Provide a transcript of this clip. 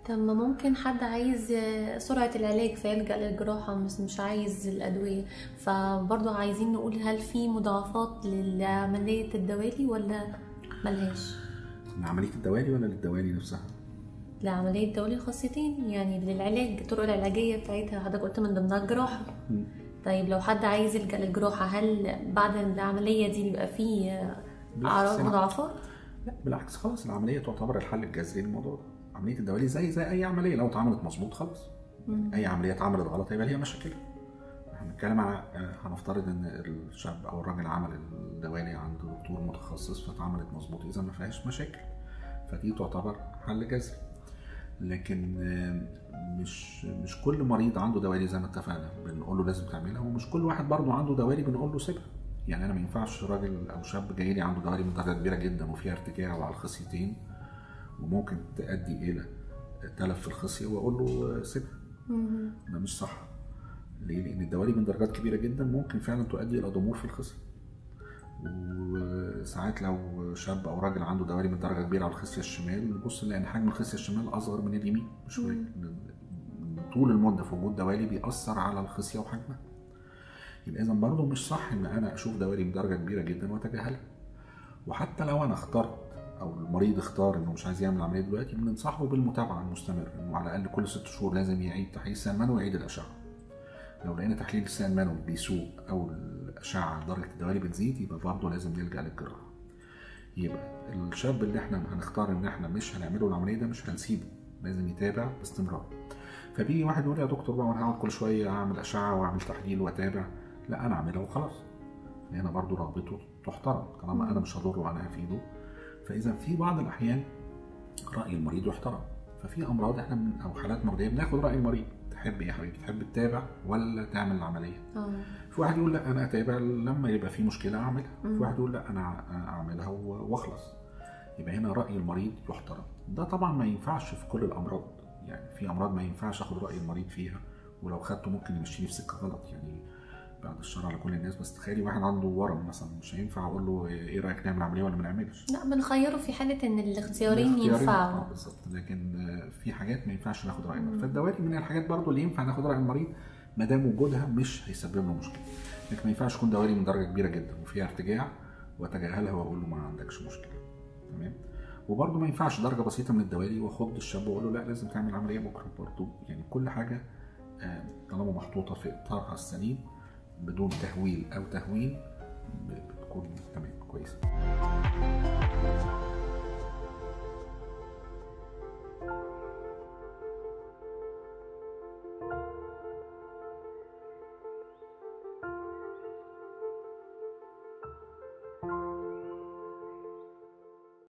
طب ما ممكن حد عايز سرعة العلاج فيلجأ للجراحة بس مش عايز الأدوية فبرضه عايزين نقول هل في مضاعفات لعملية الدوالي ولا ملهاش؟ لعملية الدوالي ولا للدوالي نفسها؟ لعملية الدوالي خاصتين يعني للعلاج الطرق العلاجية بتاعتها حضرتك قلت من ضمنها الجراحة مم. طيب لو حد عايز يلجأ للجراحة هل بعد العملية دي بيبقى فيه أعراض بالعكس، مضاعفات؟ لا بالعكس خلاص العملية تعتبر الحل الجذري للموضوع ده عملية الدوالي زي زي أي عملية لو اتعملت مظبوط خلاص مم. أي عملية اتعملت غلط هيبقى ليها مشاكل احنا بنتكلم على آه، هنفترض ان الشاب او الراجل عمل الدوالي عند دكتور متخصص فاتعملت مظبوط اذا ما فيهاش مشاكل فدي تعتبر حل جذري لكن آه، مش مش كل مريض عنده دوالي زي ما اتفقنا بنقول له لازم تعملها ومش كل واحد برضه عنده دوالي بنقول له سيبها يعني انا ما ينفعش راجل او شاب جاي لي عنده دوالي من درجه كبيره جدا وفيها ارتجاع وعلى الخصيتين وممكن تؤدي الى تلف في الخصيه واقول له آه، سيبها مم. ده مش صح ليه؟ لأن الدوالي من درجات كبيرة جدا ممكن فعلا تؤدي إلى ضمور في الخصية وساعات لو شاب أو راجل عنده دوالي من درجة كبيرة على الخصية الشمال نبص نلاقي إن حجم الخصية الشمال أصغر من اليمين بشوية لأن طول المدة في وجود دوالي بيأثر على الخصية وحجمها يبقى إذا برضه مش صح إن أنا أشوف دوالي من درجة كبيرة جدا وأتجاهلها وحتى لو أنا اخترت او المريض اختار انه مش عايز يعمل عمليه دلوقتي بننصحه بالمتابعه المستمره انه على الاقل كل ست شهور لازم يعيد تحليل سان منوي ويعيد الاشعه لو لقينا تحليل السان منوي بيسوء او الاشعه درجه الدوالي بتزيد يبقى برضه لازم نلجا للجراحه يبقى الشاب اللي احنا هنختار ان احنا مش هنعمله العمليه ده مش هنسيبه لازم يتابع باستمرار فبيجي واحد يقول لي يا دكتور بقى وانا هقعد كل شويه اعمل اشعه واعمل تحليل واتابع لا انا اعملها وخلاص هنا برضه رغبته تحترم طالما انا مش هضره وانا هفيده فاذا في بعض الاحيان راي المريض يحترم ففي امراض احنا من او حالات مرضيه بناخد راي المريض تحب ايه يا حبيبي تحب تتابع ولا تعمل العمليه اه في واحد يقول لا انا اتابع لما يبقى في مشكله اعملها في مم. واحد يقول لا انا اعملها و- واخلص يبقى هنا راي المريض يحترم ده طبعا ما ينفعش في كل الامراض يعني في امراض ما ينفعش اخد راي المريض فيها ولو خدته ممكن يمشيني في سكه غلط يعني بعد الشر على كل الناس بس تخيلي واحد عنده ورم مثلا مش هينفع اقول له ايه رايك نعمل عمليه ولا ما نعملش لا بنخيره في حالة ان الاختيارين الاختيارين- آه، ينفعوا بالظبط لكن آه، في حاجات ما ينفعش ناخد راي المريض مم. فالدوالي من الحاجات برضو اللي ينفع ناخد راي المريض ما دام وجودها مش هيسبب له مشكله لكن ما ينفعش تكون دوالي من درجه كبيره جدا وفيها ارتجاع واتجاهلها واقول له ما عندكش مشكله تمام وبرضه ما ينفعش درجه بسيطه من الدوالي واخد الشاب واقول له لا لازم تعمل عمليه بكره برضه يعني كل حاجه آه، طالما محطوطه في اطارها السليم بدون تهويل او تهوين ب- بتكون تمام كويسه